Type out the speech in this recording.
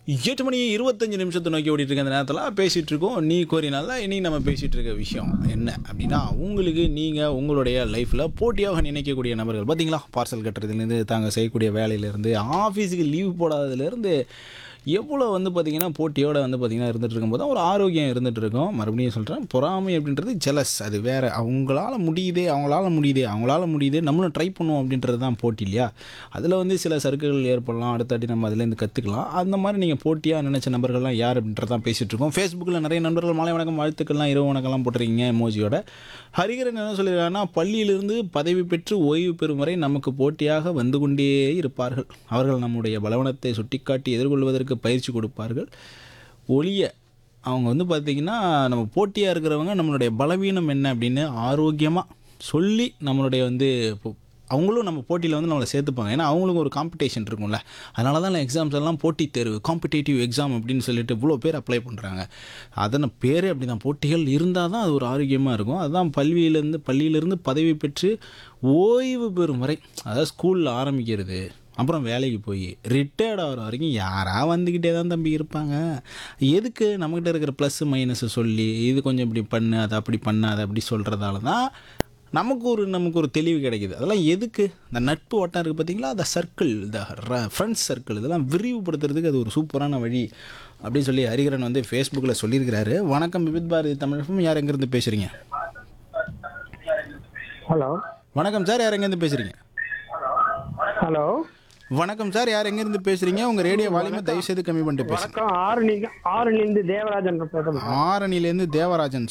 எட்டு மணி இருபத்தஞ்சு நிமிஷத்தை நோக்கி ஓடிட்டு இருக்க அந்த நேரத்தில் பேசிகிட்டு இருக்கோம் நீ கோரினால இன்னைக்கு நம்ம பேசிகிட்டு இருக்க விஷயம் என்ன அப்படின்னா உங்களுக்கு நீங்கள் உங்களுடைய லைஃப்பில் போட்டியாக நினைக்கக்கூடிய நபர்கள் பார்த்தீங்களா பார்சல் கட்டுறதுலேருந்து தாங்க செய்யக்கூடிய வேலையிலேருந்து ஆஃபீஸுக்கு லீவ் போடாததுலேருந்து எவ்வளோ வந்து பார்த்திங்கன்னா போட்டியோடு வந்து பார்த்திங்கன்னா இருந்துட்டு இருக்கும்போது தான் ஒரு ஆரோக்கியம் இருந்துட்டு இருக்கும் மறுபடியும் சொல்கிறேன் பொறாமை அப்படின்றது ஜெலஸ் அது வேறு அவங்களால முடியுதே அவங்களால முடியுதே அவங்களால முடியுதே நம்மளும் ட்ரை பண்ணுவோம் அப்படின்றது தான் போட்டி இல்லையா அதில் வந்து சில சறுக்குகள் ஏற்படலாம் அடுத்தாட்டி நம்ம அதுலேருந்து கற்றுக்கலாம் அந்த மாதிரி நீங்கள் போட்டியாக நினச்ச நபர்கள்லாம் யார் அப்படின்றதான் பேசிகிட்டு இருக்கோம் ஃபேஸ்புக்கில் நிறைய நண்பர்கள் மாலை வணக்கம் வாழ்த்துக்கள்லாம் இரவு வணக்கம்லாம் போட்டிருக்கீங்க எமோஜியோட ஹரிகரன் என்ன சொல்லியிருக்காங்கன்னா பள்ளியிலிருந்து பதவி பெற்று ஓய்வு பெறும் வரை நமக்கு போட்டியாக வந்து கொண்டே இருப்பார்கள் அவர்கள் நம்முடைய பலவனத்தை சுட்டிக்காட்டி எதிர்கொள்வதற்கு பயிற்சி கொடுப்பார்கள் ஒளிய அவங்க வந்து பார்த்திங்கன்னா நம்ம போட்டியாக இருக்கிறவங்க நம்மளுடைய பலவீனம் என்ன அப்படின்னு ஆரோக்கியமாக சொல்லி நம்மளுடைய வந்து இப்போ அவங்களும் நம்ம போட்டியில் வந்து நம்மளை சேர்த்துப்பாங்க ஏன்னா அவங்களுக்கும் ஒரு காம்படிஷன் இருக்கும்ல அதனால தான் எக்ஸாம்ஸ் எல்லாம் போட்டித் தேர்வு காம்படிட்டிவ் எக்ஸாம் அப்படின்னு சொல்லிட்டு இவ்வளோ பேர் அப்ளை பண்ணுறாங்க அதனை பேரே அப்படி தான் போட்டிகள் இருந்தால் தான் அது ஒரு ஆரோக்கியமாக இருக்கும் அதுதான் பல்வியிலேருந்து பள்ளியிலேருந்து பதவி பெற்று ஓய்வு பெறும் வரை அதாவது ஸ்கூலில் ஆரம்பிக்கிறது அப்புறம் வேலைக்கு போய் ரிட்டையர்ட் ஆகிற வரைக்கும் யாராக வந்துக்கிட்டே தான் தம்பி இருப்பாங்க எதுக்கு நம்மக்கிட்ட இருக்கிற ப்ளஸ் மைனஸை சொல்லி இது கொஞ்சம் இப்படி பண்ணு அதை அப்படி பண்ணு அதை அப்படி சொல்கிறதால தான் நமக்கு ஒரு நமக்கு ஒரு தெளிவு கிடைக்குது அதெல்லாம் எதுக்கு இந்த நட்பு வட்டம் இருக்குது பார்த்தீங்களா அந்த சர்க்கிள் இந்த ஃப்ரெண்ட்ஸ் சர்க்கிள் இதெல்லாம் விரிவுபடுத்துறதுக்கு அது ஒரு சூப்பரான வழி அப்படின்னு சொல்லி ஹரிகரன் வந்து ஃபேஸ்புக்கில் சொல்லியிருக்கிறாரு வணக்கம் விபித் பாரதி தமிழகம் யார் எங்கேருந்து பேசுகிறீங்க ஹலோ வணக்கம் சார் யார் எங்கேருந்து பேசுகிறீங்க ஹலோ வணக்கம் சார் யார் எங்கேருந்து பேசுகிறீங்க உங்கள் ரேடியோ வால்யூமை தயவு செய்து கம்மி பண்ணிட்டு பேசுங்க வணக்கம் ஆரணி ஆரணிலேருந்து தேவராஜன் பேசுறேன் ஆரணிலேருந்து தேவராஜன்